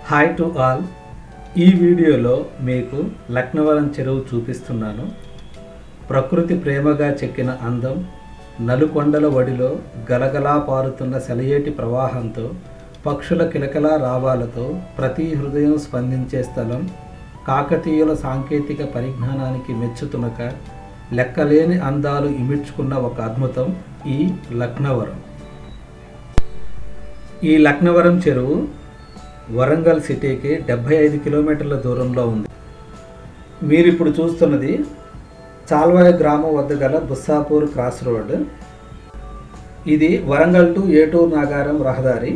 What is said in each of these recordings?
hi to all ఈ వీడియోలో మీకు లక్నవరం చెరువు చూపిస్తున్నాను ప్రకృతి ప్రేమగా చెక్కిన అందం నలుకొండల వడిలో గలగలా పారుతున్న సెలయేటి ప్రవాహంతో పక్షుల కిలకలా రావాలతో ప్రతి హృదయం స్పందించే స్థలం కాకతీయుల సాంకేతిక పరిజ్ఞానానికి మెచ్చుతునక లెక్కలేని అందాలు ఇమిడ్చుకున్న ఒక అద్భుతం ఈ లక్నవరం ఈ లక్నవరం చెరువు వరంగల్ సిటీకి డెబ్బై ఐదు కిలోమీటర్ల దూరంలో ఉంది మీరు ఇప్పుడు చూస్తున్నది చాల్వాయ గ్రామం వద్ద గల బుస్సాపూర్ క్రాస్ రోడ్ ఇది వరంగల్ టు ఏటూరు నాగారం రహదారి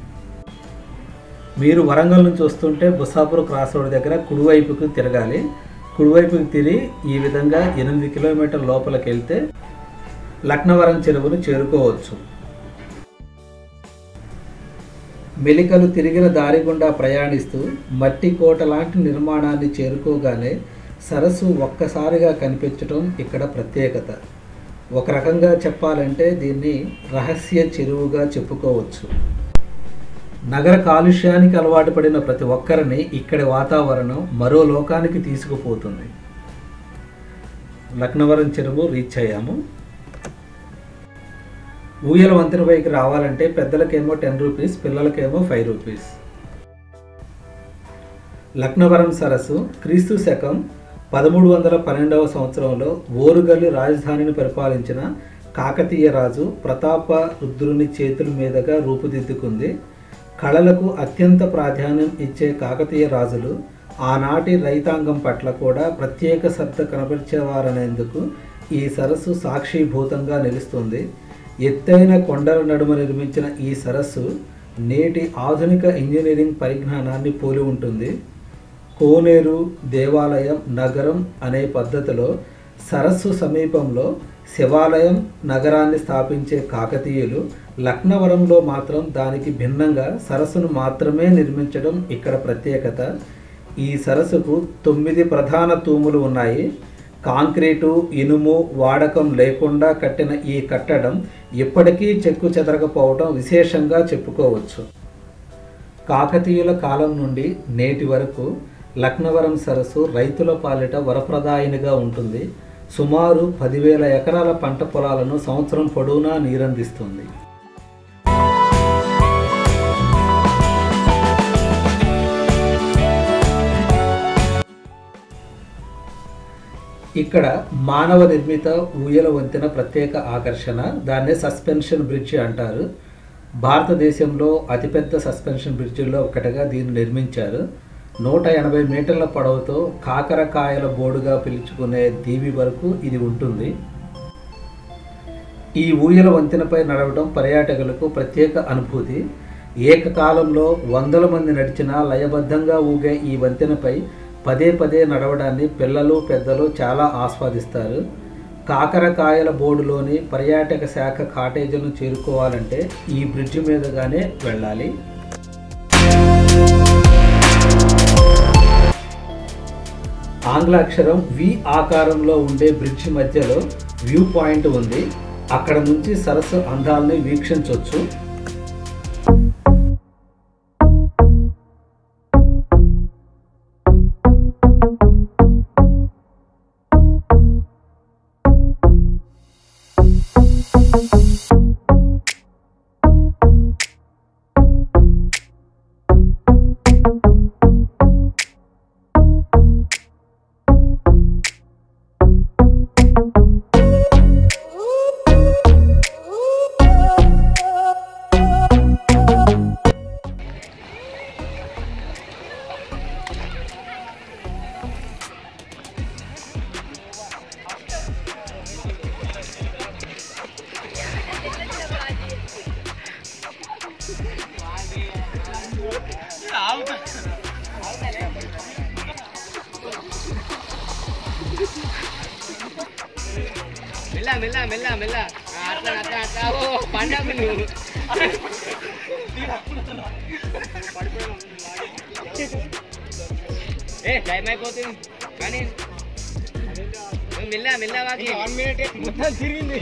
మీరు వరంగల్ నుంచి వస్తుంటే బుస్సాపూర్ క్రాస్ రోడ్ దగ్గర కుడివైపుకి తిరగాలి కుడివైపుకి తిరిగి ఈ విధంగా ఎనిమిది కిలోమీటర్ లోపలికి వెళ్తే లక్నవరం చెరువును చేరుకోవచ్చు మెలికలు తిరిగిన దారి గుండా ప్రయాణిస్తూ మట్టి కోట లాంటి నిర్మాణాన్ని చేరుకోగానే సరస్సు ఒక్కసారిగా కనిపించడం ఇక్కడ ప్రత్యేకత ఒక రకంగా చెప్పాలంటే దీన్ని రహస్య చెరువుగా చెప్పుకోవచ్చు నగర కాలుష్యానికి అలవాటు పడిన ప్రతి ఒక్కరిని ఇక్కడి వాతావరణం మరో లోకానికి తీసుకుపోతుంది లక్నవరం చెరువు రీచ్ అయ్యాము ఊయల వంతెన పైకి రావాలంటే పెద్దలకేమో టెన్ రూపీస్ పిల్లలకేమో ఫైవ్ రూపీస్ లక్నవరం సరస్సు క్రీస్తు శకం పదమూడు వందల పన్నెండవ సంవత్సరంలో ఓరుగల్లు రాజధానిని పరిపాలించిన కాకతీయ రాజు ప్రతాప రుద్రుని చేతుల మీదుగా రూపుదిద్దుకుంది కళలకు అత్యంత ప్రాధాన్యం ఇచ్చే కాకతీయ రాజులు ఆనాటి రైతాంగం పట్ల కూడా ప్రత్యేక శ్రద్ధ కనబరిచేవారనేందుకు ఈ సరస్సు సాక్షిభూతంగా నిలుస్తుంది ఎత్తైన కొండల నడుమ నిర్మించిన ఈ సరస్సు నేటి ఆధునిక ఇంజనీరింగ్ పరిజ్ఞానాన్ని పోలి ఉంటుంది కోనేరు దేవాలయం నగరం అనే పద్ధతిలో సరస్సు సమీపంలో శివాలయం నగరాన్ని స్థాపించే కాకతీయులు లక్నవరంలో మాత్రం దానికి భిన్నంగా సరస్సును మాత్రమే నిర్మించడం ఇక్కడ ప్రత్యేకత ఈ సరస్సుకు తొమ్మిది ప్రధాన తూములు ఉన్నాయి కాంక్రీటు ఇనుము వాడకం లేకుండా కట్టిన ఈ కట్టడం ఇప్పటికీ చెక్కు చెదరకపోవడం విశేషంగా చెప్పుకోవచ్చు కాకతీయుల కాలం నుండి నేటి వరకు లక్నవరం సరస్సు రైతుల పాలిట వరప్రదాయినిగా ఉంటుంది సుమారు పదివేల ఎకరాల పంట పొలాలను సంవత్సరం పొడవునా నీరందిస్తుంది ఇక్కడ మానవ నిర్మిత ఊయల వంతెన ప్రత్యేక ఆకర్షణ దాన్నే సస్పెన్షన్ బ్రిడ్జ్ అంటారు భారతదేశంలో అతిపెద్ద సస్పెన్షన్ బ్రిడ్జిల్లో ఒకటిగా దీన్ని నిర్మించారు నూట ఎనభై మీటర్ల పొడవుతో కాకరకాయల బోర్డుగా పిలుచుకునే దీవి వరకు ఇది ఉంటుంది ఈ ఊయల వంతెనపై నడవడం పర్యాటకులకు ప్రత్యేక అనుభూతి ఏకకాలంలో వందల మంది నడిచినా లయబద్ధంగా ఊగే ఈ వంతెనపై పదే పదే నడవడాన్ని పిల్లలు పెద్దలు చాలా ఆస్వాదిస్తారు కాకరకాయల బోర్డులోని పర్యాటక శాఖ కాటేజీలను చేరుకోవాలంటే ఈ బ్రిడ్జి మీదుగానే వెళ్ళాలి ఆంగ్ల అక్షరం వి ఆకారంలో ఉండే బ్రిడ్జి మధ్యలో వ్యూ పాయింట్ ఉంది అక్కడ నుంచి సరస్సు అందాలని వీక్షించవచ్చు మెల్ల మెల్ల మెల్ల మెల్ల అట్లా అట్లా అట్లా ఓ పండగ నువ్వు ఏ టైం అయిపోతుంది కానీ నువ్వు మెల్ల మెల్ల వాకి వన్ మినిట్ మొత్తం తిరిగింది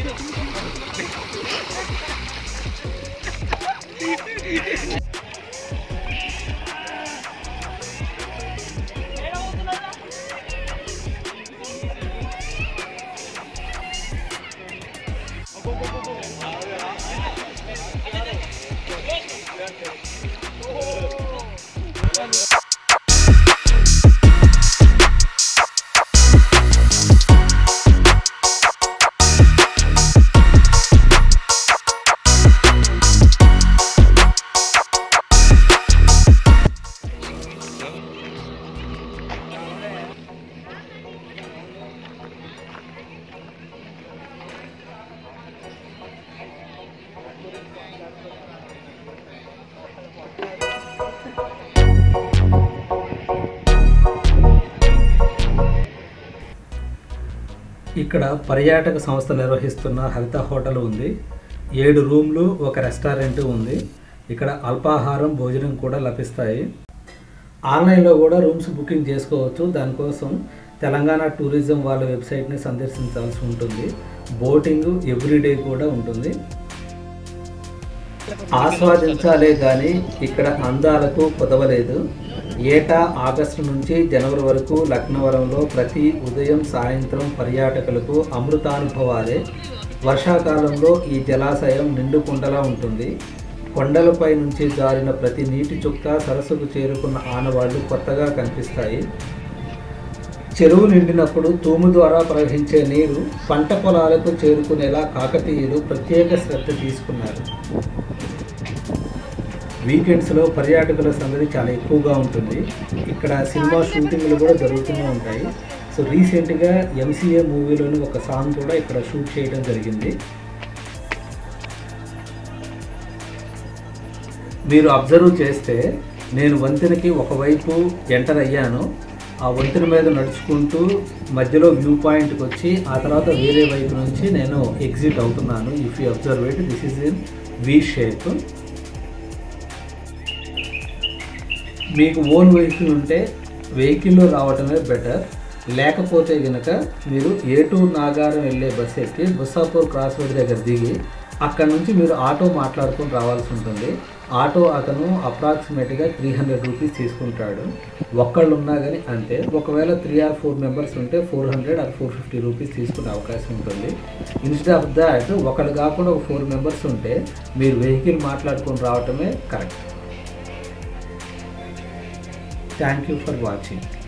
ఇక్కడ పర్యాటక సంస్థ నిర్వహిస్తున్న హరిత హోటల్ ఉంది ఏడు రూమ్లు ఒక రెస్టారెంట్ ఉంది ఇక్కడ అల్పాహారం భోజనం కూడా లభిస్తాయి ఆన్లైన్లో కూడా రూమ్స్ బుకింగ్ చేసుకోవచ్చు దానికోసం తెలంగాణ టూరిజం వాళ్ళ వెబ్సైట్ని సందర్శించాల్సి ఉంటుంది బోటింగ్ ఎవ్రీడే కూడా ఉంటుంది ఆస్వాదించాలే కానీ ఇక్కడ అందాలకు కుదవలేదు ఏటా ఆగస్టు నుంచి జనవరి వరకు లక్నవరంలో ప్రతి ఉదయం సాయంత్రం పర్యాటకులకు అమృతానుభవాలే వర్షాకాలంలో ఈ జలాశయం నిండు కుండలా ఉంటుంది కొండలపై నుంచి జారిన ప్రతి నీటి చుక్క సరస్సుకు చేరుకున్న ఆనవాళ్లు కొత్తగా కనిపిస్తాయి చెరువు నిండినప్పుడు తూము ద్వారా ప్రవహించే నీరు పంట పొలాలకు చేరుకునేలా కాకతీయులు ప్రత్యేక శ్రద్ధ తీసుకున్నారు వీకెండ్స్లో పర్యాటకుల సందడి చాలా ఎక్కువగా ఉంటుంది ఇక్కడ సినిమా షూటింగ్లు కూడా జరుగుతూనే ఉంటాయి సో రీసెంట్గా ఎంసీఏ మూవీలోని ఒక సాంగ్ కూడా ఇక్కడ షూట్ చేయడం జరిగింది మీరు అబ్జర్వ్ చేస్తే నేను వంతెనకి ఒకవైపు ఎంటర్ అయ్యాను ఆ వంతెన మీద నడుచుకుంటూ మధ్యలో వ్యూ పాయింట్కి వచ్చి ఆ తర్వాత వేరే వైపు నుంచి నేను ఎగ్జిట్ అవుతున్నాను if you observe it this is in V shape మీకు ఓన్ వెహికల్ ఉంటే వెహికల్లో రావడమే బెటర్ లేకపోతే కనుక మీరు ఏటూరు నాగారం వెళ్ళే బస్ ఎక్కి బుస్సాపూర్ క్రాస్ రోడ్ దగ్గర దిగి అక్కడ నుంచి మీరు ఆటో మాట్లాడుకొని రావాల్సి ఉంటుంది ఆటో అతను అప్రాక్సిమేట్గా త్రీ హండ్రెడ్ రూపీస్ తీసుకుంటాడు ఒక్కళ్ళు ఉన్నా కానీ అంతే ఒకవేళ త్రీ ఆర్ ఫోర్ మెంబర్స్ ఉంటే four hundred or four fifty rupees తీసుకునే అవకాశం ఉంటుంది ఇన్స్టెడ్ ఆఫ్ దాట్ ఒకళ్ళు కాకుండా ఒక ఫోర్ మెంబర్స్ ఉంటే మీరు వెహికల్ మాట్లాడుకొని రావటమే correct thank you for watching